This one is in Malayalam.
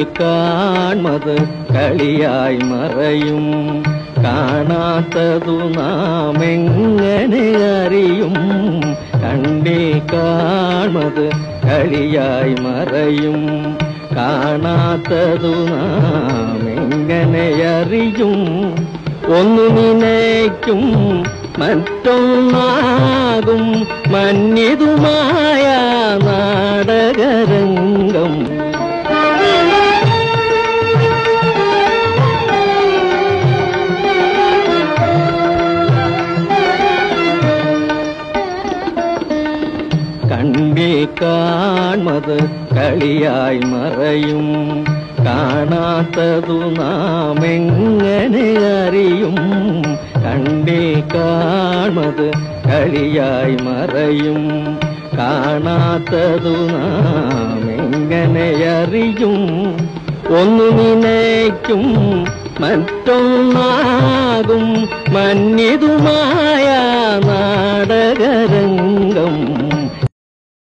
കാൺമത് കളിയായി മറയും കാണാത്തതു നാം എങ്ങനെ അറിയും കണ്ണിൽ കാൺമത് കളിയായി മറയും കാണാത്തതു നാം എങ്ങനെ അറിയും ഒന്നു നിനയ്ക്കും മറ്റൊന്നാകും മഞ്ഞിതുമായ നാടകരംഗം കണ്ണിൽ കാൺമത് കളിയായി മറയും കാണാത്തതു നാം എങ്ങനെ അറിയും കണ്ണിൽ കാൺമത് കളിയായി മറയും കാണാത്തതു നാം എങ്ങനെ അറിയും ഒന്നു നിനയ്ക്കും മറ്റൊന്നാകും മഞ്ഞിതുമായ നാടകരംഗം